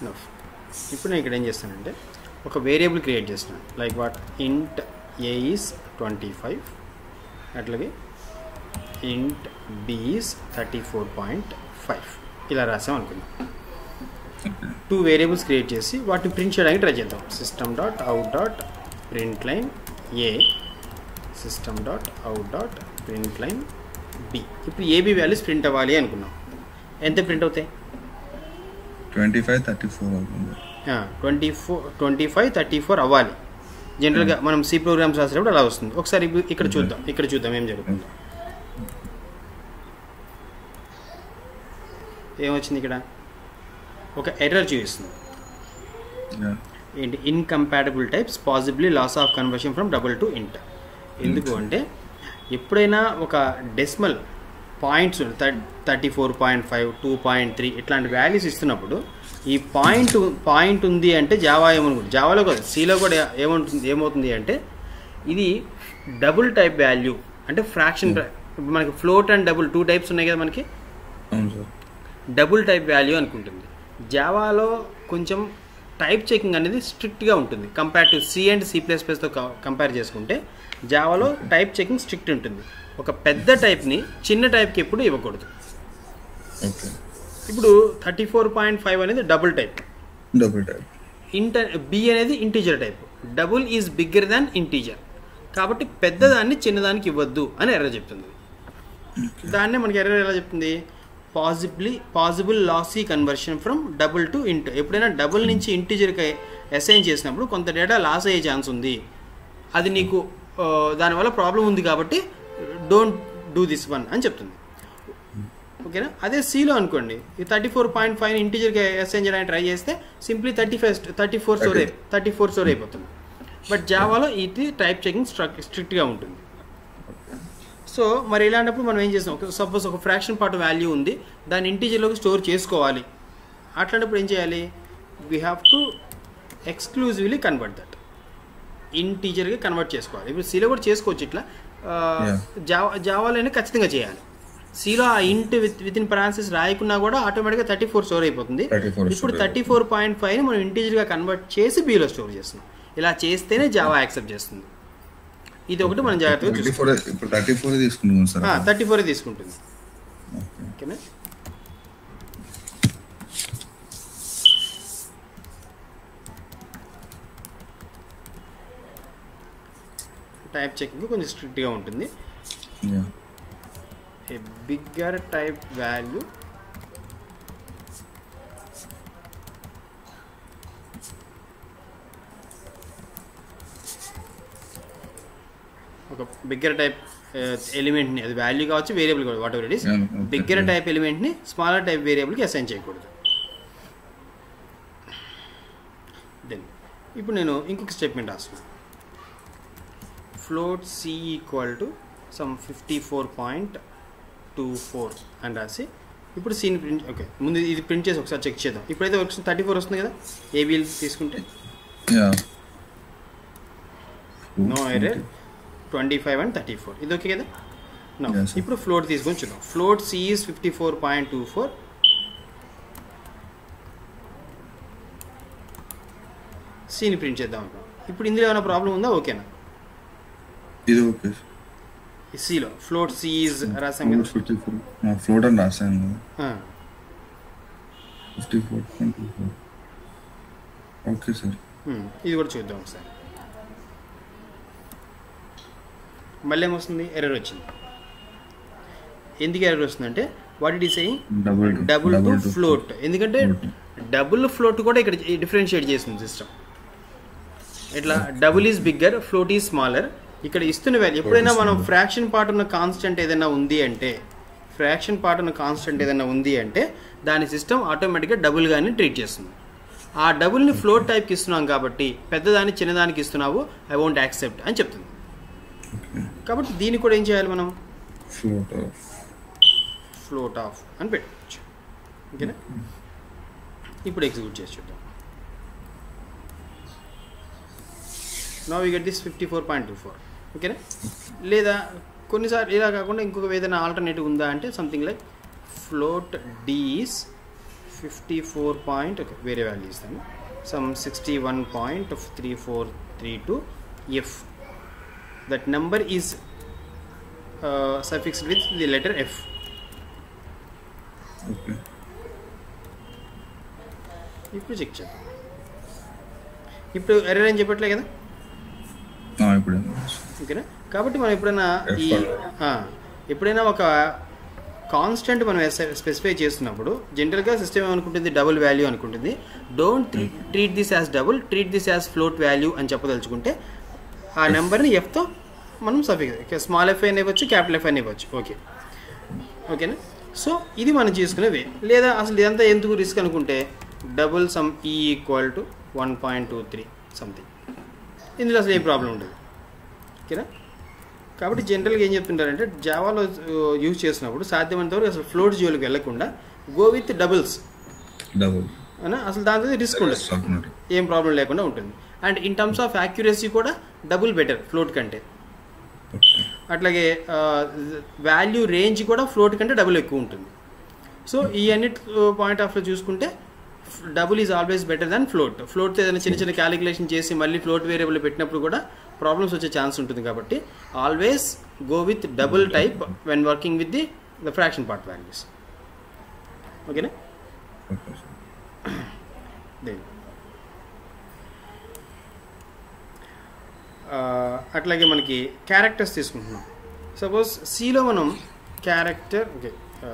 No. ఇప్పుడు నేను ఇక్కడ ఏం చేస్తానంటే ఒక వేరియబుల్ క్రియేట్ చేస్తున్నాను like what int a is twenty five అట్లాగే int b is thirty four point five ఇలా రాసాం అనుకుందాం టూ వేరియబుల్స్ క్రియేట్ చేసి వాటిని ప్రింట్ చేయడానికి ట్రై చేద్దాం system dot out dot print line a system dot out dot print line b ఇప్పుడు a b values print అవ్వాలి అనుకున్నాం ఎంత ప్రింట్ అవుతాయి ట్వంటీ ఫైవ్ థర్టీ ఫోర్ అవుతుంది twenty four twenty five thirty four అవ్వాలి జనరల్గా మనం సి ప్రోగ్రామ్స్ రాసేటప్పుడు అలా వస్తుంది ఒకసారి ఇప్పు- ఇక్కడ చూద్దాం ఇక్కడ చూద్దాం ఏం జరుగుతుంది ఏమొచ్చింది ఇక్కడ ఒక ఎర్రర్ చూపిస్తుంది Yeah. ఏంటి incompatible types possibly loss of conversion from double to int ఎందుకు అంటే ఎప్పుడైనా ఒక decimal points thirty four point five two point three ఇట్లాంటి వాల్యూస్ ఇస్తున్నప్పుడు ఈ పాయింట్ పాయింట్ ఉంది అంటే జావా ఏమనుకుంటుంది జావాలో కూడా సిలో కూడా ఏముంటుంది ఏమవుతుంది అంటే ఇది డబుల్ టైప్ వాల్యూ అంటే ఫ్రాక్షన్ ఇప్పుడు మనకి float and double two types ఉన్నాయి కదా మనకి అవును సార్ డబుల్ టైప్ వాల్యూ అనుకుంటుంది జావాలో కొంచెం టైప్ చెకింగ్ అనేది స్ట్రిక్ట్గా ఉంటుంది compare to C and C plus ప్లస్తో కంపేర్ చేసుకుంటే జావాలో టైప్ చెకింగ్ స్ట్రిక్ట్ ఉంటుంది ఒక పెద్ద టైప్ని చిన్న టైప్కి ఎప్పుడు ఇవ్వకూడదు ఓకే ఇప్పుడు థర్టీ ఫోర్ పాయింట్ ఫైవ్ అనేది double type double type int b అనేది integer type double is bigger than integer కాబట్టి పెద్దదాన్ని చిన్నదానికి ఇవ్వద్దు అని ఎర్ర చెప్తుంది దాన్నే మనకి ఎర్ర ఎలా చెప్తుంది possibly possible lossy conversion from double to int ఎప్పుడైనా డబుల్ నుంచి ఇంటీజర్కి అసైన్ చేసినప్పుడు కొంత డేటా లాస్ అయ్యే ఛాన్స్ ఉంది అది నీకు ఆ, దానివల్ల ప్రాబ్లం ఉంది కాబట్టి డోంట్ డూ దిస్ వన్ అని చెప్తుంది ఓకేనా అదే సిలో అనుకోండి ఈ థర్టీ ఫోర్ పాయింట్ ఫైవ్ ఇంటీజర్కి అసైన్ చేయడానికి ట్రై చేస్తే simply thirty five thirty four store thirty four store అయిపోతుంది బట్ జావాలో ఇది టైప్ చెకింగ్ స్ట్రక్ స్ట్రిక్ట్గా ఉంటుంది సో మరి ఇలాంటప్పుడు మనం ఏం చేస్తాం ఒక సపోజ్ ఒక ఫ్రాక్షన్ పార్ట్ వాల్యూ ఉంది దాన్ని ఇంటీజర్లోకి స్టోర్ చేసుకోవాలి అట్లాంటప్పుడు ఏం చేయాలి we have to exclusively convert that ఇంటీజర్గా కన్వర్ట్ చేసుకోవాలి ఇప్పుడు సీలో కూడా చేసుకోవచ్చు ఇట్లా Yeah. జావా జావాలోనే ఖచ్చితంగా చేయాలి సీలో ఆ int with with in parenthesis రాయకున్నా కూడా ఆటోమేటిక్గా థర్టీ ఫోర్ స్టోర్ అయిపోతుంది 34 ఇప్పుడు store thirty four point five మనం ఇంటీజర్గా కన్వర్ట్ చేసి బీలో స్టోర్ చేస్తున్నాం ఇలా చేస్తేనే జావా యాక్సెప్ట్ చేస్తుంది ఇది ఒకటి మనం జాగ్రత్తగా థర్టీ చూసుకోవాలి ఫోర్ ఇప్పుడు థర్టీ ఫోర్ తీసుకుంటున్నాం సార్ థర్టీ ఫోర్ తీసుకుంటుంది ఓకే ఓకేనా టైప్ చెకింగ్ కొంచెం స్ట్రిక్ట్గా ఉంటుంది yeah a bigger type value ఒక బిగ్గర్ టైప్ ఎలిమెంట్ని అది వాల్యూ కావచ్చు వేరియబుల్ కావచ్చు whatever it is Yeah, okay. Bigger type ఎలిమెంట్ని స్మాలర్ టైప్ వేరియబుల్కి అసైన్ చేయకూడదు దెన్ ఇప్పుడు నేను ఇంకొక స్టేట్మెంట్ రాస్తున్నాను float c equal to some fifty four point two four అని రాసి ఇప్పుడు సీన్ ప్రింట్ ఓకే ముందు ఇది ప్రింట్ చేసి ఒకసారి చెక్ చేద్దాం ఇప్పుడైతే వర్క్స్ థర్టీ ఫోర్ వస్తుంది కదా ఏబిఎల్ తీసుకుంటే yeah no error twenty five and thirty four ఇది ఓకే కదా నో Yes, sir. ఇప్పుడు ఫ్లోట్ తీసుకొని చూద్దాం float c is fifty four point two four సీని ప్రింట్ చేద్దాం అనుకున్నాం ఇప్పుడు ఇందులో ఏమైనా ప్రాబ్లం ఉందా ఓకేనా ఇది ఓకే ఈ సిలో ఫ్లోట్ సిఈస్ రాసాం కదా ఫిఫ్టీ ఫోర్ ఫ్లోట్ అని రాశాను ఆ, fifty four point two four okay sir um, ఇది కూడా చూద్దాం ఒకసారి మళ్ళీ ఏమొస్తుంది ఎర్రర్ వచ్చింది ఎందుకు ఎర్రర్ వస్తుందంటే what it is saying double double to float ఎందుకంటే డబుల్ ఫ్లోట్ కూడా ఇక్కడ డిఫరెన్షియేట్ చేసింది సిస్టమ్ ఇట్లా double is bigger float is smaller ఇక్కడ ఇస్తున్న వాల్యూ ఎప్పుడైనా మనం ఫ్రాక్షన్ పార్ట్ ఉన్న కాన్స్టెంట్ ఏదైనా ఉంది అంటే ఫ్రాక్షన్ పార్ట్ ఉన్న కాన్స్టెంట్ ఏదైనా ఉంది అంటే దాని సిస్టమ్ ఆటోమేటిక్గా డబుల్గానే ట్రీట్ చేస్తుంది ఆ డబుల్ని ఫ్లోట్ టైప్కి ఇస్తున్నాం కాబట్టి పెద్దదాన్ని చిన్నదానికి ఇస్తున్నావు ఐ వోంట్ యాక్సెప్ట్ అని చెప్తుంది కాబట్టి దీన్ని కూడా ఏం చేయాలి మనం ఫ్లోట్ ఫ్లోట్ ఆఫ్ అని పెట్టుకోవచ్చు ఓకేనా ఇప్పుడు ఎగ్జిక్యూట్ చేసి చూద్దాం no we get this fifty four point two four ఓకేనా లేదా కొన్నిసార్లు ఇలా కాకుండా ఇంకొక ఏదైనా ఆల్టర్నేటివ్ ఉందా అంటే something like float d is fifty four point okay వేరే వాల్యూ ఇస్తాను some sixty one point three four three two f that number is suffixed with the letter f okay ఇప్పుడు చెక్ చేద్దాం ఇప్పుడు ఎర్రర్ అని చెప్పట్లే కదా ఇప్పుడు ఓకేనా కాబట్టి మనం ఎప్పుడైనా ఈ F ఆ, ఎప్పుడైనా ఒక కాన్స్టెంట్ మనం స్పెసిఫై చేస్తున్నప్పుడు జనరల్గా సిస్టమ్ ఏమనుకుంటుంది డబుల్ వాల్యూ అనుకుంటుంది don't treat this as double treat this as float value అని చెప్పదలుచుకుంటే ఆ నెంబర్ని ఎఫ్తో మనం సఫిక్స్ స్మాల్ ఎఫ్ అని ఇవ్వచ్చు క్యాపిటల్ ఎఫ్ అని ఇవ్వచ్చు ఓకే ఓకేనా సో ఇది మనం చేసుకునే వే లేదా అసలు ఇదంతా ఎందుకు రిస్క్ అనుకుంటే double some e equal to one point two three something ఇందులో అసలు ఏం ప్రాబ్లం ఉండదు ఓకేనా కాబట్టి జనరల్గా ఏం చెప్తుంటారంటే జావాలో యూజ్ చేసినప్పుడు సాధ్యమైనంత వరకు అసలు ఫ్లోట్ జోలికి వెళ్ళకుండా గో విత్ డబుల్స్ డబుల్ అని అసలు దాంతో రిస్క్ ఉండదు కాకుండా ఏం ప్రాబ్లం లేకుండా ఉంటుంది and in terms of accuracy కూడా డబుల్ బెటర్ ఫ్లోట్ కంటే ఓకే అట్లాగే వాల్యూ రేంజ్ కూడా ఫ్లోట్ కంటే డబుల్ ఎక్కువ ఉంటుంది సో ఈ అన్నిటి పాయింట్ ఆఫ్ లో చూసుకుంటే double is always better than float float ఏదైనా చిన్న చిన్న క్యాలిక్యులేషన్ చేసి మళ్ళీ ఫ్లోట్ వేరియబుల్ పెట్టినప్పుడు కూడా ప్రాబ్లమ్స్ వచ్చే ఛాన్స్ ఉంటుంది కాబట్టి always go with double type when working with the the fraction part values ఓకేనా ఓకే సార్ దేని ఆ, అట్లాగే మనకి క్యారెక్టర్స్ తీసుకుంటున్నాం సపోజ్ సిలో మనం క్యారెక్టర్ ఓకే ఆ,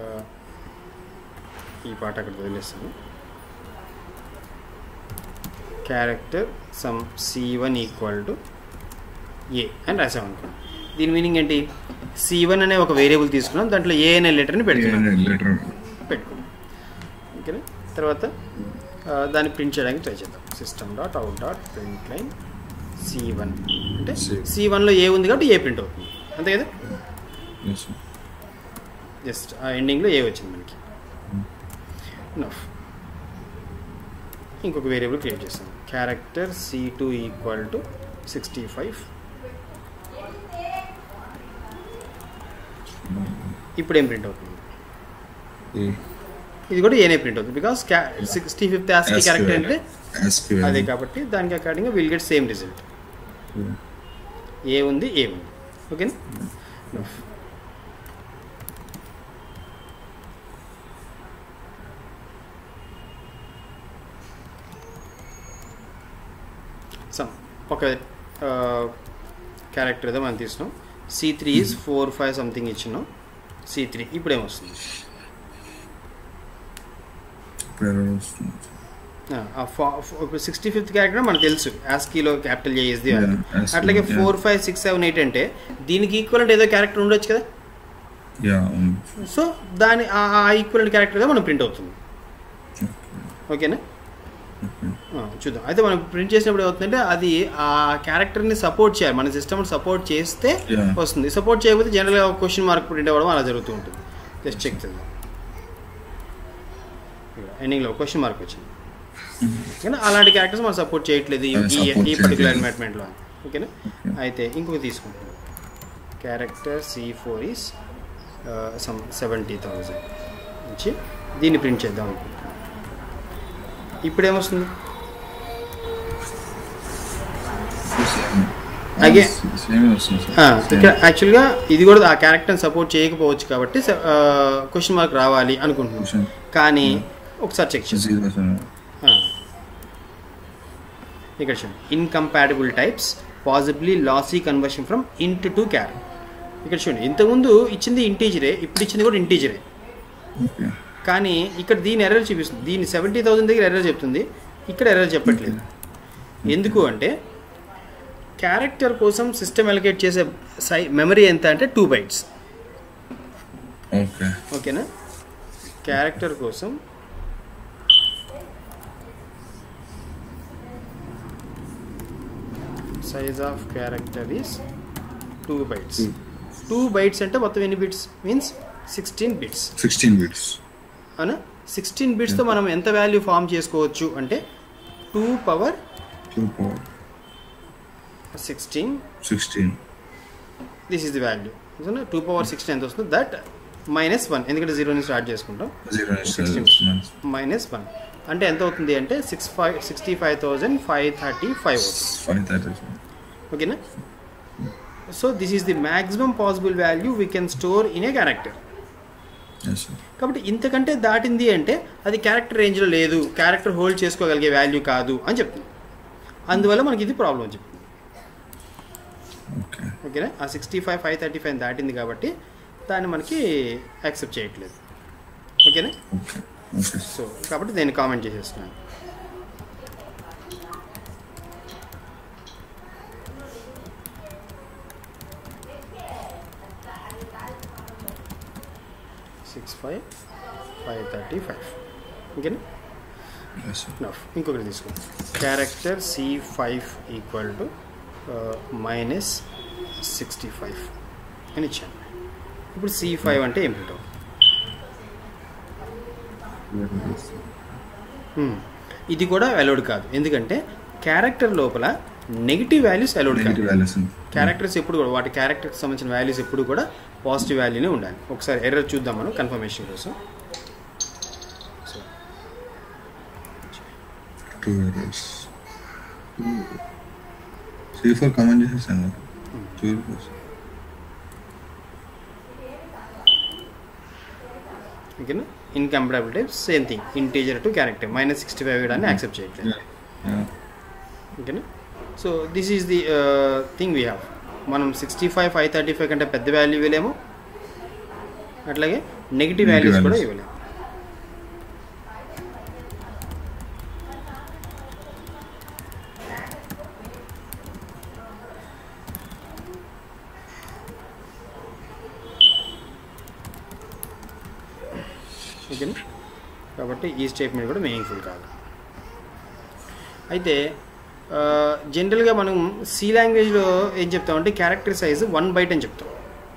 ఈ పాట అక్కడ వదిలేస్తాను character some c one equal to a అని రాసాం అనుకోండి దీని మీనింగ్ ఏంటి సి వన్ అనే ఒక వేరియబుల్ తీసుకున్నాం దాంట్లో ఏ అనే లెటర్ని పెడుతున్నాం లెటర్ పెట్టుకున్నాం ఓకేనా తర్వాత ఆ, దాన్ని ప్రింట్ చేయడానికి ట్రై చేద్దాం system dot out dot print line c one అంటే C. సి వన్లో ఏ ఉంది కాబట్టి ఏ ప్రింట్ అవుతుంది అంతే కదా ఎస్ సార్ జస్ట్ ఆ ఎండింగ్లో ఏ వచ్చింది మనకి నఫ్ ఇంకొక వేరియబుల్ క్రియేట్ చేస్తాం character c two equal to sixty five ఇప్పుడు ఏం ప్రింట్ అవుతుంది ఏ ఇది కూడా ఏనే ప్రింట్ అవుతుంది because sixty fifth ASCII character అంటే ఎస్కి అదే కాబట్టి దానికి అకార్డింగ్గా will get same result A ఉంది ఏ ఉంది ఓకేనా సమ్ ఒక క్యారెక్టర్ ఏదో మనం తీసినాం c three is four five something ఇచ్చినాం సి త్రీ ఇప్పుడు ఏమొస్తుంది ఇప్పుడు ఎర్రర్ వస్తుంది ఆ ఫా- ఫో- ఇప్పుడు సిక్స్టీ ఫిఫ్త్ క్యారెక్టర్ మనకు తెలుసు యాస్కీలో క్యాపిటల్ చేసేది Yeah, ASCII, అట్లాగే yeah. Four five six seven eight అంటే దీనికి ఈక్వల్ ఏదో క్యారెక్టర్ ఉండొచ్చు కదా యా అవును సో దాని ఆ ఈక్వల్ క్యారెక్టర్గా మనం ప్రింట్ అవుతుంది ఓకేనా ఆ, చూద్దాం అయితే మనం ప్రింట్ చేసినప్పుడు ఏమవుతుందంటే అది ఆ క్యారెక్టర్ని సపోర్ట్ చేయాలి మన సిస్టమ్ సపోర్ట్ చేస్తే Yeah. వస్తుంది సపోర్ట్ చేయకపోతే జనరల్గా క్వశ్చన్ మార్క్ ప్రింట్ అవ్వడం అలా జరుగుతూ ఉంటుంది జస్ట్ చెక్ చేద్దాం ఎండింగ్లో క్వశ్చన్ మార్క్ వచ్చింది ఓకేనా అలాంటి క్యారెక్టర్స్ మనం సపోర్ట్ చేయట్లేదు ఈ- అది ఈ support ఈ పర్టికులర్ చేయట్లేదు. ఎన్వైర్మెంట్లో ఓకేనా అయితే ఇంకొక తీసుకుంటాం character c four is some seventy thousand నుంచి దీన్ని ప్రింట్ చేద్దాం అనుకుంటున్నాం ఇప్పుడు ఏమొస్తుంది Again- సేమ్ వస్తుంది ఆ, సార్ ఇక్కడ యాక్చువల్గా ఇది కూడా ఆ క్యారెక్టర్ని సపోర్ట్ చేయకపోవచ్చు కాబట్టి క్వశ్చన్ మార్క్ రావాలి అనుకుంటున్నాం Question. కానీ ఒకసారి చెక్ చేద్దాం జీరో సార్ ఆ. ఇక్కడ చూడండి incompatible types possibly lossy conversion from int to char ఇక్కడ చూడండి ఇంతకుముందు ఇచ్చింది ఇంటీజరే ఇప్పుడు ఇచ్చింది కూడా ఇంటీజరే ఓకే కానీ ఇక్కడ దీని ఎర్రర్ చూపిస్తుంది దీని సెవెంటీ థౌసండ్ దగ్గర ఎర్రర్ చెప్తుంది ఇక్కడ ఎర్రర్ చెప్పట్లేదు ఎందుకు అంటే క్యారెక్టర్ కోసం సిస్టమ్ ఎలకేట్ చేసే సై మెమరీ ఎంత అంటే టూ బైట్స్ ఓకే ఓకేనా క్యారెక్టర్ కోసం size of character is two bytes two bytes అంటే మొత్తం ఎన్ని bits means sixteen bits sixteen bits అవునా సిక్స్టీన్ బిట్స్తో మనం ఎంత వాల్యూ ఫామ్ చేసుకోవచ్చు అంటే two power two power sixteen sixteen this is the value two power sixteen ఎంత వస్తుంది దట్ మైనస్ వన్ ఎందుకంటే జీరో నుంచి స్టార్ట్ చేసుకుంటాం జీరో మైనస్ వన్ అంటే ఎంత అవుతుంది అంటే six five sixty five thousand five thirty five అవుతుంది ఫైవ్ థర్టీ ఓకేనా so this is the maximum possible value we can store in a character yes sir కాబట్టి ఇంతకంటే దాటింది అంటే అది క్యారెక్టర్ రేంజ్లో లేదు క్యారెక్టర్ హోల్డ్ చేసుకోగలిగే వాల్యూ కాదు అని చెప్తుంది అందువల్ల మనకి ఇది ప్రాబ్లం అని చెప్తుంది ఓకే ఓకేనా ఆ sixty five five thirty five దాటింది కాబట్టి దాన్ని మనకి యాక్సెప్ట్ చేయట్లేదు ఓకేనా ఓకే ఓకే సో కాబట్టి నేను కామెంట్ చేసేస్తున్నాను six five five thirty five ఓకేనా ఎస్ సార్ నఫ్ ఇంకొకటి తీసుకుందాం character c five equal to minus sixty five అని ఇచ్చాను ఇప్పుడు సి ఫైవ్ అంటే ఏం పెట్టావు Hmm. ఇది కూడా అలౌడ్ కాదు ఎందుకంటే క్యారెక్టర్ లోపల నెగిటివ్ వాల్యూస్ అలౌడ్ నెగిటివ్ కాదు వాల్యూస్ క్యారెక్టర్స్ ఎప్పుడు కూడా వాటి క్యారెక్టర్కి సంబంధించిన వాల్యూస్ ఎప్పుడు కూడా పాజిటివ్ వాల్యూనే ఉండాలి ఒకసారి ఎర్రర్ చూద్దాం మనం కన్ఫర్మేషన్ కోసం so two errors c four comment చేసేసాను టూ ఇయర్స్ ఓకేనా incompatibility same thing integer to character minus sixty five అని యాక్సెప్ట్ చేయట్లేదు ఓకేనా so this is the thing we have మనం sixty five five thirty five కంటే పెద్ద value ఇవ్వలేము అట్లాగే నెగిటివ్ Negative వాల్యూస్ కూడా values. ఇవ్వలేము ఓకేనా కాబట్టి ఈ స్టేట్మెంట్ కూడా మీనింగ్ఫుల్ కాదు అయితే జనరల్గా మనం సి లాంగ్వేజ్లో ఏం చెప్తామంటే క్యారెక్టర్ సైజ్ వన్ బైట్ అని చెప్తాం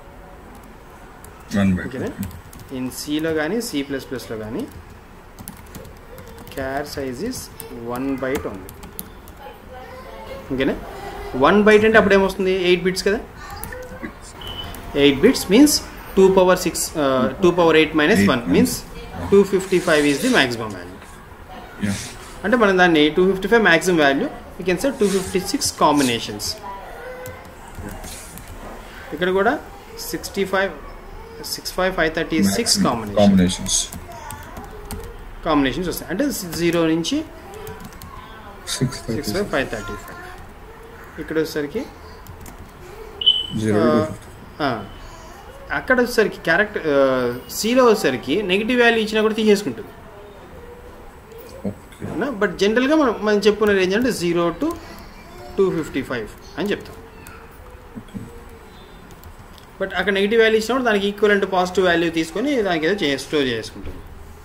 వన్ బై ఓకేనా ఇన్ సిలో కానీ సి ప్లస్ ప్లస్లో కానీ char size is one byte ఉంది ఓకేనా వన్ బైట్ అంటే అప్పుడు ఏమొస్తుంది ఎయిట్ బిట్స్ కదా eight bits means two power six two power eight minus Eight one minus- means two fifty five is the maximum value yeah అంటే మనం దాన్ని two fifty five maximum value you can sir two fifty six combinations ఇక్కడ కూడా sixty five six five five thirty six combination combinations combinations వస్తాయి అంటే zero నుంచి six six five five thirty five ఇక్కడ వచ్చేసరికి జీరో ఆ, అక్కడ వచ్చేసరికి క్యారెక్టర్ సిలో వచ్చేసరికి నెగిటివ్ వాల్యూ ఇచ్చినా కూడా తీసేసుకుంటుంది ఓకే అవునా బట్ జనరల్గా మనం మనం చెప్పుకునే రేంజ్ అంటే zero to two fifty five అని చెప్తాం బట్ అక్కడ నెగిటివ్ వాల్యూ ఇచ్చినప్పుడు దానికి ఈక్వల్ పాజిటివ్ వాల్యూ తీసుకొని దానికి ఏదో చే స్టోర్ చేసుకుంటుంది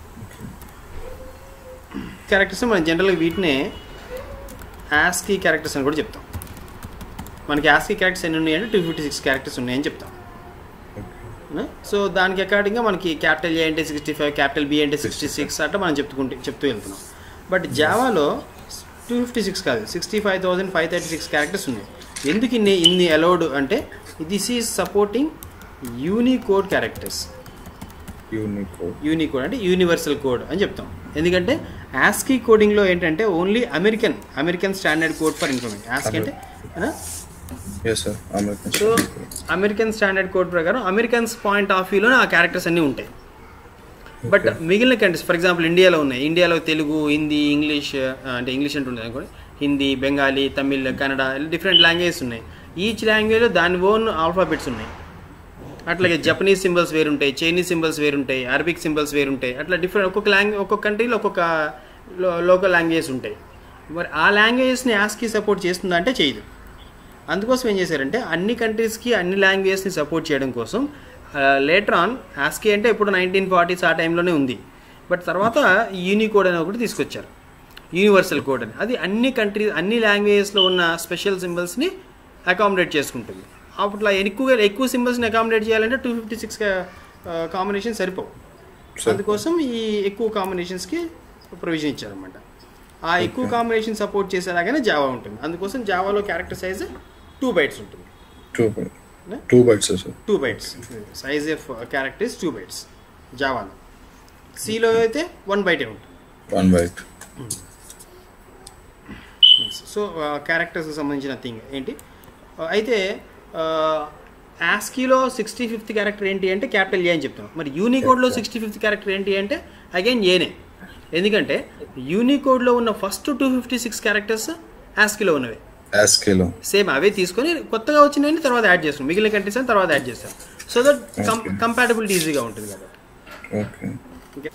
క్యారెక్టర్స్ మనం జనరల్గా వీటినే యాస్కీ క్యారెక్టర్స్ అని కూడా చెప్తాం మనకి యాస్కీ క్యారెక్టర్స్ ఎన్ని ఉన్నాయంటే టూ ఫిఫ్టీ సిక్స్ క్యారెక్టర్స్ ఉన్నాయని చెప్తాం అవునా? సో దానికి అకార్డింగ్గా మనకి క్యాపిటల్ ఏ అంటే సిక్స్టీ ఫైవ్ క్యాపిటల్ బి అంటే సిక్స్టీ సిక్స్ అట్లా మనం చెప్పుకుంటే చెప్తూ వెళ్తున్నాం బట్ జావాలో టూ ఫిఫ్టీ సిక్స్ కాదు sixty five thousand five thirty six characters ఉన్నాయి ఎందుకు ఇన్ని ఇన్ని అలౌడ్ అంటే this is supporting Unicode characters Unicode Unicode అంటే యూనివర్సల్ కోడ్ అని చెప్తాం ఎందుకంటే యాస్కీ కోడింగ్లో ఏంటంటే only American American standard code for information ASCII అంటే yes sir American so American standard code ప్రకారం అమెరికన్స్ పాయింట్ ఆఫ్ వ్యూలో ఆ క్యారెక్టర్స్ అన్నీ ఉంటాయి బట్ మిగిలిన కంట్రీస్ ఫర్ ఎగ్జాంపుల్ ఇండియాలో ఉన్నాయి ఇండియాలో తెలుగు హిందీ ఇంగ్లీష్ ఆ, అంటే ఇంగ్లీష్ అంటుంది అనుకోండి హిందీ బెంగాలీ తమిళ్ కన్నడ డిఫరెంట్ లాంగ్వేజెస్ ఉన్నాయి ఈచ్ లాంగ్వేజ్లో దాని ఓన్ ఆల్ఫాబెట్స్ ఉన్నాయి అట్లాగే జపనీస్ సింబల్స్ వేరుంటాయి చైనీస్ సింబల్స్ వేరుంటాయి అరబిక్ సింబల్స్ వేరుంటాయి అట్లా డిఫరెంట్ ఒక్కొక్క లాంగ్వేజ్ ఒక్కొక్క కంట్రీలో ఒక్కొక్క లోకల్ లాంగ్వేజెస్ ఉంటాయి మరి ఆ లాంగ్వేజెస్ని యాస్కి సపోర్ట్ చేస్తుందా అంటే చేయదు అందుకోసం ఏం చేశారంటే అన్ని కంట్రీస్కి అన్ని లాంగ్వేజెస్ని సపోర్ట్ చేయడం కోసం లేటర్ ఆన్ ఆస్కీ అంటే ఇప్పుడు నైన్టీన్ ఫార్టీస్ ఆ టైంలోనే ఉంది బట్ తర్వాత యూనికోడ్ అని ఒకటి తీసుకొచ్చారు యూనివర్సల్ కోడ్ అని అది అన్ని కంట్రీ అన్ని లాంగ్వేజెస్లో ఉన్న స్పెషల్ సింబల్స్ని అకామిడేట్ చేసుకుంటుంది అట్లా ఎక్కువగా ఎక్కువ సింబల్స్ని అకామిడేట్ చేయాలంటే టూ ఫిఫ్టీ సిక్స్ కాంబినేషన్ సరిపోవు అందుకోసం ఈ ఎక్కువ కాంబినేషన్స్కి ప్రొవిజన్ ఇచ్చారన్నమాట ఆ ఎక్కువ కాంబినేషన్ సపోర్ట్ చేసేలాగానే జావా ఉంటుంది అందుకోసం జావాలో క్యారెక్టర్ సైజ్ టూ బైట్స్ ఉంటుంది two two bytes sir two bytes size of character is two bytes జావాలో సిలో అయితే వన్ బైటే ఉంటుంది వన్ బైట్ సో క్యారెక్టర్స్కి సంబంధించిన థింగ్ ఏంటి Uh, అయితే యాస్కీలో సిక్స్టీ ఫిఫ్త్ క్యారెక్టర్ ఏంటి అంటే క్యాపిటల్ ఏ అని చెప్తున్నాం మరి యూనికోడ్లో సిక్స్టీ ఫిఫ్త్ క్యారెక్టర్ ఏంటి అంటే అగైన్ ఏనే ఎందుకంటే యూనికోడ్లో ఉన్న first two fifty six characters యాస్కీలో ఉన్నవి యాస్కేలో సేమ్ అవే తీసుకొని కొత్తగా వచ్చినవి తర్వాత యాడ్ చేస్తాం మిగిలిన కంట్రీస్ అని తర్వాత యాడ్ చేస్తాం సో దట్ Okay. కంపాటబిలిటీ ఈజీగా ఉంటుంది కాబట్టి ఓకే ఓకే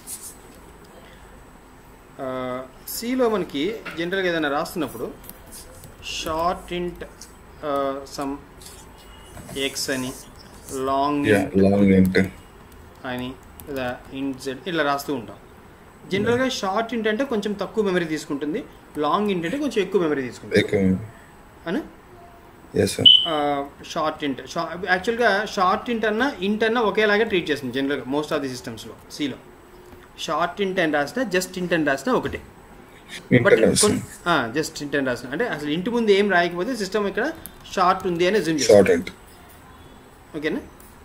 సిలో మనకి జనరల్గా ఏదైనా రాస్తున్నప్పుడు షార్ట్ ఇంట్ సమ్ ఎక్స్ అని లాంగ్ యా లాంగ్ ఇంట్ అని లేదా ఇంట్ జెడ్ ఇట్లా రాస్తూ ఉంటాం జనరల్గా షార్ట్ ఇంట్ అంటే కొంచెం తక్కువ మెమరీ తీసుకుంటుంది లాంగ్ ఇంట్ అంటే కొంచెం ఎక్కువ మెమరీ తీసుకుంటుంది ఎక్కువ అని ఎస్ సార్ షార్ట్ ఇంట్ యాక్చువల్గా షార్ట్ ఇంట్ అన్న ఇంట్ అన్న ఒకేలాగా ట్రీట్ చేస్తుంది జనరల్గా మోస్ట్ ఆఫ్ ది సిస్టమ్స్లో సిలో షార్ట్ ఇంట్ అని రాసినా జస్ట్ ఇంట్ అని రాసినా ఒకటే బట్ ఇంటర్ జస్ట్ ఇంట్ అని రాసిన అంటే అసలు ఇంటి ముందు ఏం రాయకపోతే సిస్టమ్ ఇక్కడ షార్ట్ ఉంది అని జూమ్ షార్ట్ చేస్తాం ఇంట్ ఓకేనా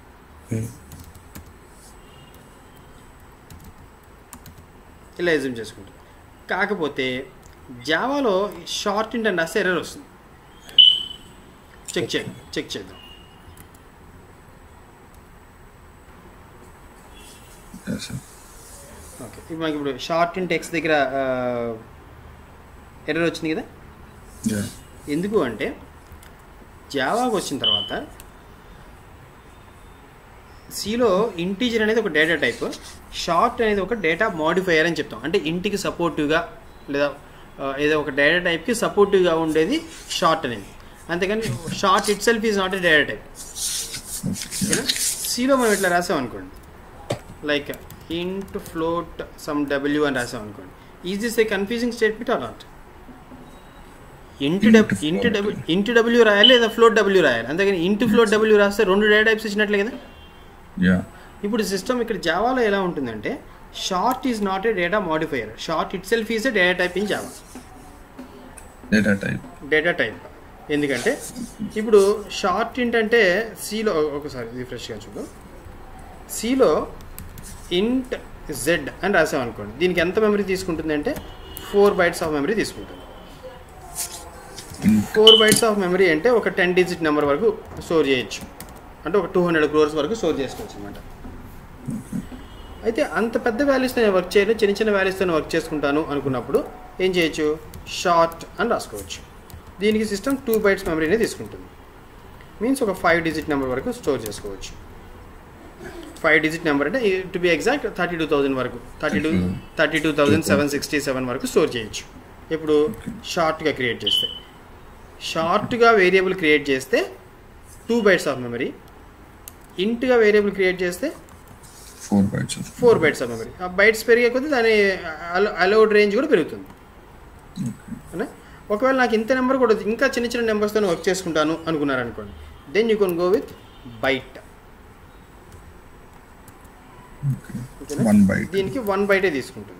ఇలా జూమ్ చేసుకుంటాం కాకపోతే జావాలో షార్ట్ ఇంట్ అని రాస్తే ఎర్రర్ వస్తుంది చెక్ చేద్దాం చెక్ చేద్దాం ఎస్ సార్ ఓకే ఇప్పుడు మనకి ఇప్పుడు షార్ట్ ఇంట్ టెక్స్ట్ దగ్గర ఎర్రర్ వచ్చింది కదా యా ఎందుకు అంటే జావాకి వచ్చిన తర్వాత సిలో ఇంటీజర్ అనేది ఒక డేటా టైప్ షార్ట్ అనేది ఒక డేటా మాడిఫైయర్ అని చెప్తాం అంటే ఇంటికి సపోర్టివ్గా లేదా ఆ, ఏదో ఒక డేటా టైప్కి సపోర్టివ్గా ఉండేది షార్ట్ అనేది అంతేకాని short itself is not a data type ఓకేనా సిలో మనం ఇట్లా రాసాం అనుకోండి లైక్ ఇంట్ ఫ్లోట్ సమ్ డబ్ల్యూ అని రాసాం అనుకోండి is this a confusing statement or not int డబ్ ఇంటి డబ్ల్యూ ఇంటి డబ్ల్యూ రాయాలి లేదా ఫ్లోట్ డబ్ల్యూ రాయాలి అంతేగాని ఇంటి ఫ్లోట్ డబ్ల్యూ రాస్తే రెండు డేటా టైప్స్ ఇచ్చినట్లే కదా యా ఇప్పుడు సిస్టమ్ ఇక్కడ జావాలో ఎలా ఉంటుందంటే short is not a data modifier short itself is a data type in Java data type data type ఎందుకంటే ఇప్పుడు షార్ట్ ఏంటంటే సిలో ఒకసారి రిఫ్రెష్గా చూడు సిలో ఇంట్ జెడ్ అని రాసాం అనుకోండి దీనికి ఎంత మెమరీ తీసుకుంటుంది అంటే ఫోర్ బైట్స్ ఆఫ్ మెమరీ తీసుకుంటుంది ఫోర్ బైట్స్ ఆఫ్ మెమరీ అంటే ఒక టెన్ డిజిట్ నెంబర్ వరకు స్టోర్ చేయొచ్చు అంటే ఒక టూ హండ్రెడ్ క్రోర్స్ వరకు స్టోర్ చేసుకోవచ్చు అనమాట అయితే అంత పెద్ద వాల్యూస్తో నేను వర్క్ చేయను చిన్న చిన్న వాల్యూస్తో వర్క్ చేసుకుంటాను అనుకున్నప్పుడు ఏం చేయొచ్చు షార్ట్ అని రాసుకోవచ్చు దీనికి సిస్టమ్ టూ బైట్స్ మెమరీనే తీసుకుంటుంది మీన్స్ ఒక ఫైవ్ డిజిట్ నెంబర్ వరకు స్టోర్ చేసుకోవచ్చు ఫైవ్ డిజిట్ నెంబర్ అంటే to be exact thirty two thousand వరకు thirty two thirty two thousand seven sixty seven వరకు స్టోర్ చేయొచ్చు ఇప్పుడు షార్ట్గా క్రియేట్ చేస్తే షార్ట్గా వేరియబుల్ క్రియేట్ చేస్తే టూ బైట్స్ ఆఫ్ మెమరీ ఇంట్గా వేరియబుల్ క్రియేట్ చేస్తే four bytes four bytes of memory ఆ బైట్స్ పెరిగే కొద్దీ దాని అలౌడ్ రేంజ్ కూడా పెరుగుతుంది అవునా? ఒకవేళ నాకు ఇంత నెంబర్ కూడా వద్దు, ఇంకా చిన్న చిన్న నెంబర్స్తో వర్క్ చేసుకుంటాను అనుకున్నారు అనుకోండి then you can go with byte one byte దీనికి వన్ బైటే తీసుకుంటుంది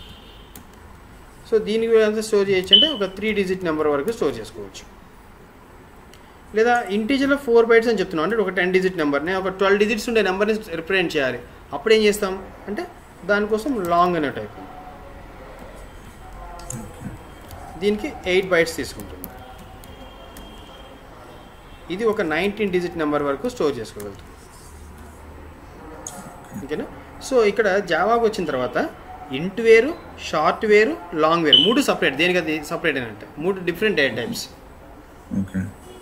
సో దీనికి ఎంత స్టోర్ చేయొచ్చు అంటే ఒక త్రీ డిజిట్ నెంబర్ వరకు స్టోర్ చేసుకోవచ్చు లేదా ఇంటీజర్లో ఫోర్ బైట్స్ అని చెప్తున్నాం అంటే ఒక టెన్ డిజిట్ నెంబర్ నేను ఒక ట్వెల్వ్ డిజిట్స్ ఉండే నెంబర్ని రిప్రజెంట్ చేయాలి అప్పుడు ఏం చేస్తాం అంటే దానికోసం లాంగ్ అనే టైప్ దీనికి ఎయిట్ బైట్స్ తీసుకుంటుంది ఇది ఒక నైన్టీన్ డిజిట్ నెంబర్ వరకు స్టోర్ చేసుకోగలుగుతుంది ఓకేనా సో ఇక్కడ జావాకి వచ్చిన తర్వాత ఇంట్ వేరు షార్ట్ వేరు లాంగ్ వేరు మూడు సపరేట్ దేనికి అది సపరేట్ అని అంటే మూడు డిఫరెంట్ డేట్ టైప్స్ ఓకే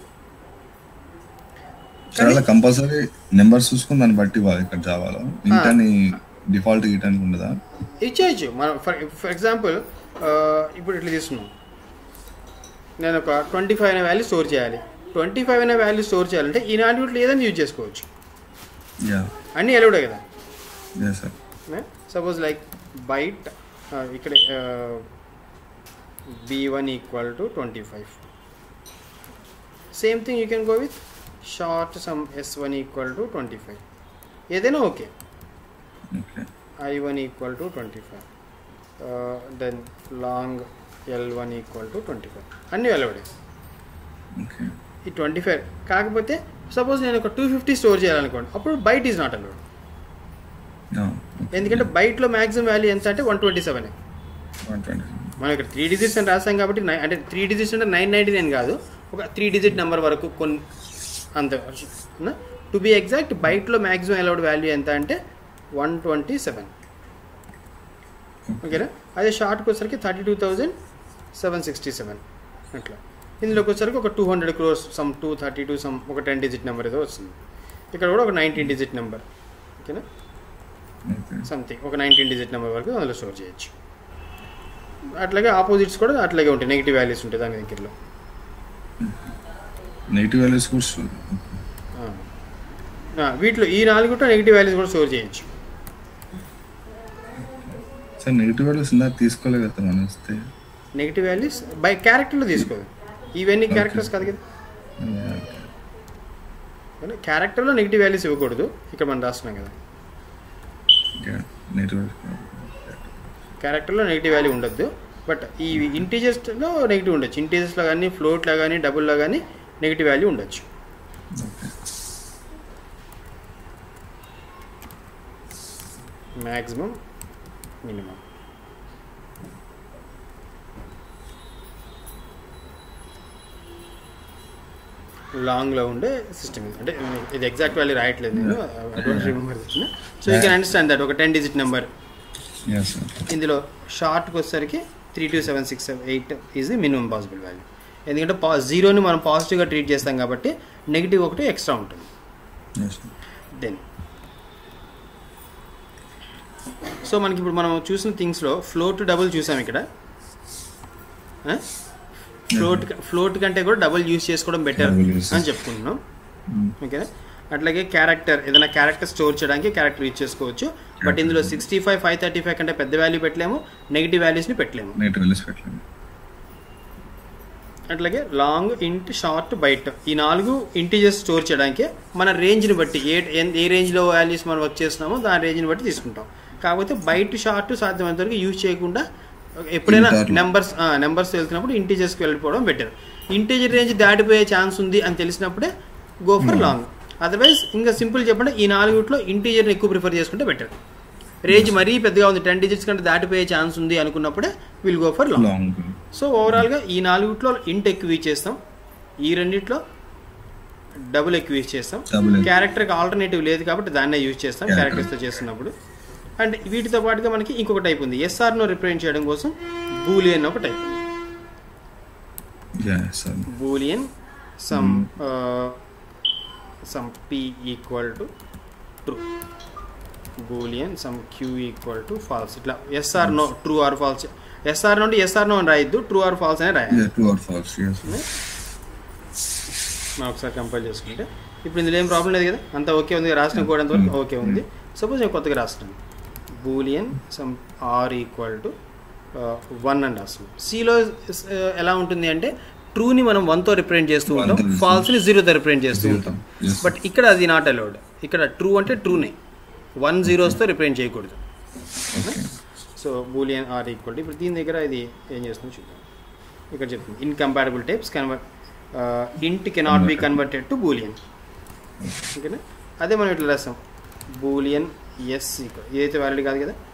చాలా కంపల్సరీ నెంబర్స్ చూసుకుని దాన్ని బట్టి ఇవ్వాలి ఇక్కడ జావాలో ఇంటని డిఫాల్ట్ గీయటానికి ఉండదా ఇచ్చేయచ్చు మనం ఫర్ ఫర్ ఎగ్జాంపుల్ ఇప్పుడు ఇట్లా తీసుకున్నాం నేను ఒక ట్వంటీ ఫైవ్ అనే వాల్యూ స్టోర్ చేయాలి ట్వంటీ ఫైవ్ అనే వాల్యూ స్టోర్ చేయాలంటే ఈ నాటివిట్లు ఏదైనా యూజ్ చేసుకోవచ్చు యా అన్నీ ఎలవుడే కదా yes sir suppose like byte ఇక్కడ b one equal to twenty five same thing you can go with short some s one equal to twenty five ఏదైనా okay okay i one equal to twenty five then long l one equal to twenty five అన్నీ వెలవడే okay ఈ twenty five కాకపోతే suppose నేను ఒక two fifty store చేయాలనుకోండి అప్పుడు byte is not allowed ఎందుకంటే బైట్లో maximum value ఎంత అంటే one twenty seven one twenty మనం ఇక్కడ త్రీ డిజిట్స్ అని రాస్తాం కాబట్టి నై- అంటే త్రీ డిజిట్స్ అంటే నైన్ నైంటీ నైన్ కాదు ఒక త్రీ డిజిట్ నెంబర్ వరకు కొన్ని అంత టు బి ఎగ్జాక్ట్ బైట్లో మ్యాక్సిమం అలౌడ్ వాల్యూ ఎంత అంటే వన్ ట్వంటీ సెవెన్ ఓకేనా అదే షార్ట్కి వచ్చేసరికి thirty two thousand seven sixty seven అట్లా ఇందులోకి వచ్చేసరికి ఒక two hundred crores some two thirty two some ఒక టెన్ డిజిట్ నెంబర్ ఏదో వస్తుంది ఇక్కడ కూడా ఒక నైన్టీన్ డిజిట్ నెంబర్ ఓకేనా ఓకే సంథింగ్ ఒక నైన్టీన్ డిజిట్ నెంబర్ వరకు అందులో స్టోర్ చేయొచ్చు అట్లాగే ఆపోజిట్స్ కూడా అట్లాగే ఉంటాయి నెగిటివ్ వాల్యూస్ ఉంటాయి దాని దగ్గరలో నెగిటివ్ వాల్యూస్ కూడా show. ఆ. ఆ, వీటిలో ఈ నాలుగు నెగిటివ్ వాల్యూస్ కూడా స్టోర్ చేయొచ్చు సార్ నెగిటివ్ వాల్యూస్ ఇందాక తీసుకోలేదు కదా మనం వస్తే నెగిటివ్ వాల్యూస్ బై క్యారెక్టర్లో తీసుకోదు ఇవన్నీ Okay. క్యారెక్టర్స్ కాదు కదా క్యారెక్టర్లో నెగిటివ్ వాల్యూస్ ఇవ్వకూడదు ఇక్కడ మనం రాస్తున్నాం కదా నెగిటివ్ క్యారెక్టర్లో నెగిటివ్ వాల్యూ ఉండొద్దు బట్ ఈ ఇంటీజర్స్లో నెగిటివ్ ఉండొచ్చు ఇంటీజర్స్లో కానీ ఫ్లోట్లో కానీ డబుల్లో కానీ నెగిటివ్ వాల్యూ ఉండొచ్చు మ్యాక్సిమం మినిమం లాంగ్లో ఉండే సిస్టమ్ ఇది అంటే ఇది ఎగ్జాక్ట్ వాల్యూ రాయట్లేదు నేను I don't remember so you can understand that ఒక ten digit number yes sir ఇందులో షార్ట్కి వచ్చేసరికి three two seven six eight is the minimum possible value ఎందుకంటే పా జీరోని మనం పాజిటివ్గా ట్రీట్ చేస్తాం కాబట్టి నెగిటివ్ ఒకటి ఎక్స్ట్రా ఉంటుంది ఎస్ దెన్ సో మనకి ఇప్పుడు మనం చూసిన థింగ్స్లో ఫ్లోట్ డబుల్ చూసాం ఇక్కడ ఫ్లోట్ ఫ్లోట్ కంటే కూడా డబుల్ యూస్ చేసుకోవడం బెటర్ Double use. అని చెప్పుకుంటున్నాం ఓకేనా అట్లాగే క్యారెక్టర్ ఏదైనా క్యారెక్టర్ స్టోర్ చేయడానికి క్యారెక్టర్ యూజ్ చేసుకోవచ్చు బట్ ఇందులో sixty five five thirty five కంటే పెద్ద వాల్యూ పెట్టలేము నెగిటివ్ వాల్యూస్ని పెట్టలేము నెగిటివ్ వాల్యూస్ పెట్టలేము అట్లాగే లాంగ్ ఇంట్ షార్ట్ బైట్ ఈ నాలుగు ఇంటీజర్స్ స్టోర్ చేయడానికి మన రేంజ్ని బట్టి ఏ ఏ- ఏ రేంజ్లో వాల్యూస్ మనం వర్క్ చేస్తున్నామో దాని రేంజ్ని బట్టి తీసుకుంటాం కాకపోతే బైట్ షార్ట్ సాధ్యమైనంత వరకు యూజ్ చేయకుండా ఎప్పుడైనా Inter- నెంబర్స్ నెంబర్స్ వెళ్తున్నప్పుడు ఇంటీజర్స్కి వెళ్ళిపోవడం బెటర్ ఇంటీజర్ రేంజ్ దాటిపోయే ఛాన్స్ ఉంది అని తెలిసినప్పుడే గో ఫర్ లాంగ్ అదర్వైజ్ ఇంకా సింపుల్ చెప్పండి ఈ నాలుగుట్లో ఇంటీజర్ని ఎక్కువ ప్రిఫర్ చేసుకుంటే బెటర్ రేంజ్ మరీ పెద్దగా ఉంది టెన్ డిజిట్స్ కంటే దాటిపోయే ఛాన్స్ ఉంది అనుకున్నప్పుడే will go for long long so ఓవరాల్గా ఈ నాలుగిట్లో ఇంట్ ఎక్కువ యూజ్ చేస్తాం ఈ రెండిట్లో డబుల్ ఎక్కువ యూజ్ చేస్తాం Double ఎక్కువ. క్యారెక్టర్కి ఆల్టర్నేటివ్ లేదు కాబట్టి దాన్నే యూజ్ చేస్తాం Character. క్యారెక్టర్స్తో చేస్తున్నప్పుడు అండ్ వీటితో పాటుగా మనకి ఇంకొక టైప్ ఉంది ఎస్ఆర్ను రిప్రజెంట్ చేయడం కోసం బూలియన్ ఒక type yeah sir boolean some some p equal to true boolean some q equal to false ఇట్లా yes or no true or false yes or నుండి ఎస్ఆర్ నో అని రాయొద్దు ట్రూ ఆర్ ఫాల్స్ అని రాయాలి yeah true or false yes మనం ఒకసారి compare చేసుకుంటే ఇప్పుడు ఇందులో ఏం ప్రాబ్లం లేదు కదా అంతా ఓకే ఉంది రాసిన కోడ్ అంతవరకు ఓకే ఉంది సపోజ్ నేను కొత్తగా రాస్తున్నాను boolean some r equal to one and రాస్తున్నాం సిలో ఎలా ఉంటుంది అంటే ట్రూని మనం వన్తో రిప్రజెంట్ చేస్తూ ఉంటాం One తో ఫాల్స్ని జీరోతో రిప్రజెంట్ చేస్తూ Zero ఉంటాం తో, yes. బట్ ఇక్కడ అది నాట్ అలౌడ్ ఇక్కడ ట్రూ అంటే ట్రూనే వన్ జీరోస్తో రిప్రజెంట్ చేయకూడదు okay so Boolean r equal ఇప్పుడు దీని దగ్గర ఇది ఏం చేస్తుందో చూద్దాం ఇక్కడ చెప్తుంది incompatible types convert int cannot be converted to Boolean ఓకేనా అదే మనం ఇట్లా రాస్తాం బూలియన్ ఎస్ ఈక్వల్ ఇదైతే వ్యాలిడ్ కాదు కదా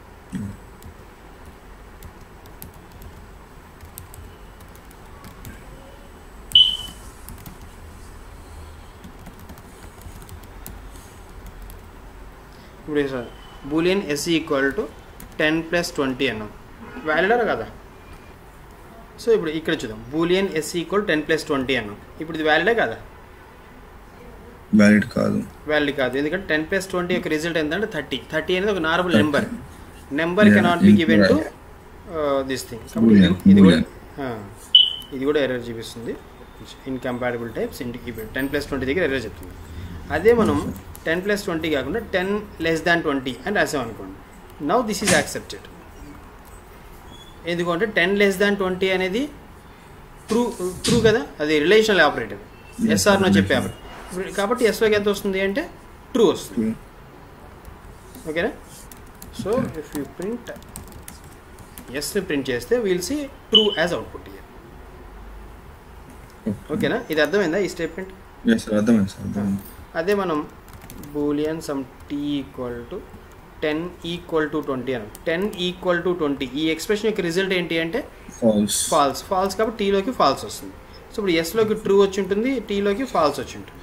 ఇప్పుడు Boolean s equal to ten plus twenty అన్నాం వ్యాలిడరా కదా సో ఇప్పుడు ఇక్కడ చూద్దాం Boolean s equal ten plus twenty అన్నాం ఇప్పుడు ఇది వ్యాలిడే కదా వ్యాలిడ్ కాదు వ్యాలిడ్ కాదు ఎందుకంటే టెన్ ప్లస్ ట్వంటీ యొక్క రిజల్ట్ ఏంటంటే థర్టీ థర్టీ అనేది ఒక normal number number Yeah, cannot be in- given to right. This thing Boolean, ఇది కూడా Boolean. ఆ, ఇది కూడా ఎర్రర్ చూపిస్తుంది ఇన్కంపాటబుల్ టైప్స్ ఇంటికి టెన్ ప్లస్ ట్వంటీ దగ్గర ఎర్రర్ చెప్తుంది అదే మనం టెన్ ప్లస్ ట్వంటీ కాకుండా టెన్ లెస్ దాన్ ట్వంటీ అని రాసాం అనుకోండి నౌ దిస్ ఈజ్ యాక్సెప్టెడ్ ఎందుకంటే టెన్ లెస్ దాన్ ట్వంటీ అనేది ట్రూ ట్రూ కదా అది relational operator Yes, yes or no చెప్పే relational. ఆపరేటర్ కాబట్టి ఎస్ఓకి ఎంత వస్తుంది అంటే ట్రూ వస్తుంది ఓకేనా సో ఇఫ్ యూ ప్రింట్ ఎస్ని ప్రింట్ చేస్తే we'll see true as output here ఓకేనా ఇది అర్థమైందా ఈ స్టేట్మెంట్ ఎస్ సార్ అర్థమైంది సార్ అర్థమైంది అదే మనం Boolean some t equal to ten equal to twenty అని టెన్ ఈక్వల్ టు ట్వంటీ ఈ ఎక్స్ప్రెషన్ యొక్క రిజల్ట్ ఏంటి అంటే ఫాల్స్ ఫాల్స్ ఫాల్స్ కాబట్టి టీలోకి ఫాల్స్ వస్తుంది సో ఇప్పుడు ఎస్లోకి ట్రూ వచ్చి ఉంటుంది టీలోకి ఫాల్స్ వచ్చి ఉంటుంది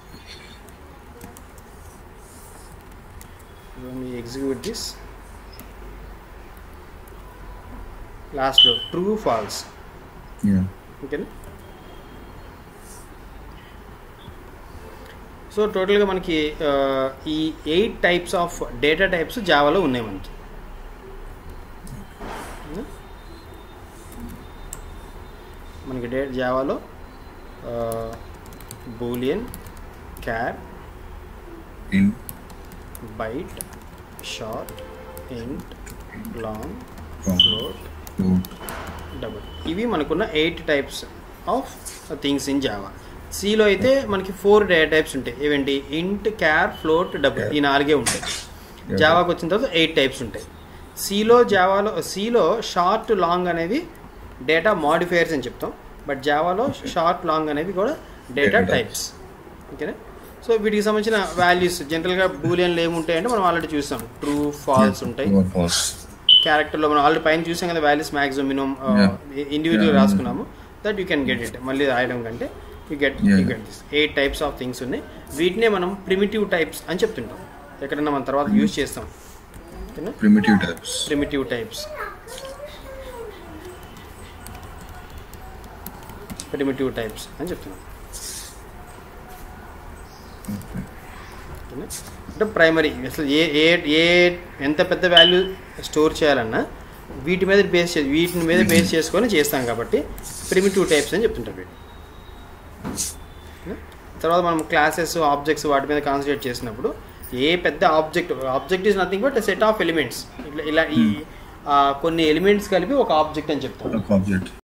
ఎగ్జిక్యూట్ దిస్ లాస్ట్లో ట్రూ ఫాల్స్ యా ఓకేనా సో టోటల్గా మనకి ఆ, ఈ eight types of data types జావాలో ఉన్నాయి మనకి అవునా? మనకి డే జావాలో Boolean char in byte short int long float double ఇవి మనకున్న eight types of things in Java సిలో అయితే మనకి ఫోర్ డేటా టైప్స్ ఉంటాయి ఏవేంటి ఇంట్ క్యార్ ఫ్లోట్ డబుల్ ఈ నాలుగే ఉంటాయి జావాకి వచ్చిన తర్వాత ఎయిట్ టైప్స్ ఉంటాయి సిలో జావాలో సిలో షార్ట్ లాంగ్ అనేవి డేటా మాడిఫైయర్స్ అని చెప్తాం బట్ జావాలో షార్ట్ లాంగ్ అనేవి కూడా డేటా Data టైప్స్ ఓకేనా సో వీటికి సంబంధించిన వాల్యూస్ జనరల్గా బూలియన్లు ఏముంటాయంటే మనం ఆల్రెడీ చూసాం ట్రూ ఫాల్స్ ఉంటాయి ఫాల్స్ క్యారెక్టర్లో మనం ఆల్రెడీ పైన చూసాం కదా values maximum minimum Yeah. Individual Yeah. రాసుకున్నాము that you can get it మళ్ళీ రాయడం కంటే you get you Yeah. Get this eight types of things ఉన్నాయి వీటినే మనం ప్రిమిటివ్ టైప్స్ అని చెప్తుంటాం ఎక్కడన్నా మనం తర్వాత యూజ్ చేస్తాం ఓకేనా primitive types primitive types primitive types అని చెప్తున్నాం ఓకేనా? అంటే ప్రైమరీ అసలు ఏ ఏ ఏ ఎంత పెద్ద వాల్యూ స్టోర్ చేయాలన్నా వీటి మీద బేస్ చే వీటి మీద బేస్ చేసుకొని చేస్తాం కాబట్టి ప్రిమిటివ్ టైప్స్ అని చెప్తుంటాం వీటి ఓకేనా? తర్వాత మనం క్లాసెస్ ఆబ్జెక్ట్స్ వాటి మీద కాన్సన్ట్రేట్ చేసినప్పుడు ఏ పెద్ద object object is nothing but set of elements ఇట్లా ఇలా ఈ ఆ, కొన్ని ఎలిమెంట్స్ కలిపి ఒక ఆబ్జెక్ట్ అని చెప్తాం ఒక ఆబ్జెక్ట్